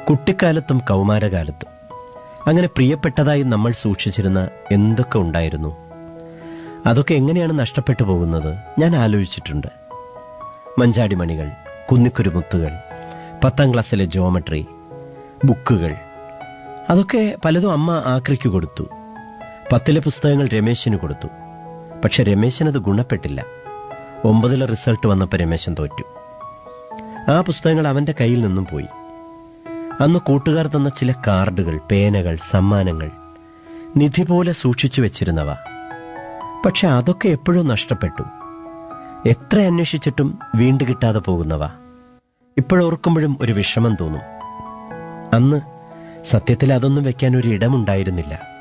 കുട്ടിക്കാലത്തും കൗമാരകാലത്തും അങ്ങനെ പ്രിയപ്പെട്ടതായി നമ്മൾ സൂക്ഷിച്ചിരുന്ന എന്തൊക്കെ ഉണ്ടായിരുന്നു അതൊക്കെ എങ്ങനെയാണ് നഷ്ടപ്പെട്ടു പോകുന്നത് ഞാൻ ആലോചിച്ചിട്ടുണ്ട് മഞ്ചാടിമണികൾ കുന്നിക്കുരുമുത്തുകൾ പത്താം ക്ലാസ്സിലെ ജോമട്രി ബുക്കുകൾ അതൊക്കെ പലതും അമ്മ ആക്രിക്ക് കൊടുത്തു പത്തിലെ പുസ്തകങ്ങൾ രമേശിന് കൊടുത്തു പക്ഷെ രമേശനത് ഗുണപ്പെട്ടില്ല ഒമ്പതിലെ റിസൾട്ട് വന്നപ്പോൾ രമേശൻ തോറ്റു ആ പുസ്തകങ്ങൾ അവന്റെ കയ്യിൽ നിന്നും പോയി അന്ന് കൂട്ടുകാർ തന്ന ചില കാർഡുകൾ പേനകൾ സമ്മാനങ്ങൾ നിധി പോലെ സൂക്ഷിച്ചു വെച്ചിരുന്നവ പക്ഷെ അതൊക്കെ എപ്പോഴോ നഷ്ടപ്പെട്ടു എത്ര അന്വേഷിച്ചിട്ടും വീണ്ടു കിട്ടാതെ പോകുന്നവ ഇപ്പോഴോർക്കുമ്പോഴും ഒരു വിഷമം തോന്നും അന്ന് സത്യത്തിൽ അതൊന്നും വെക്കാൻ ഒരു ഇടമുണ്ടായിരുന്നില്ല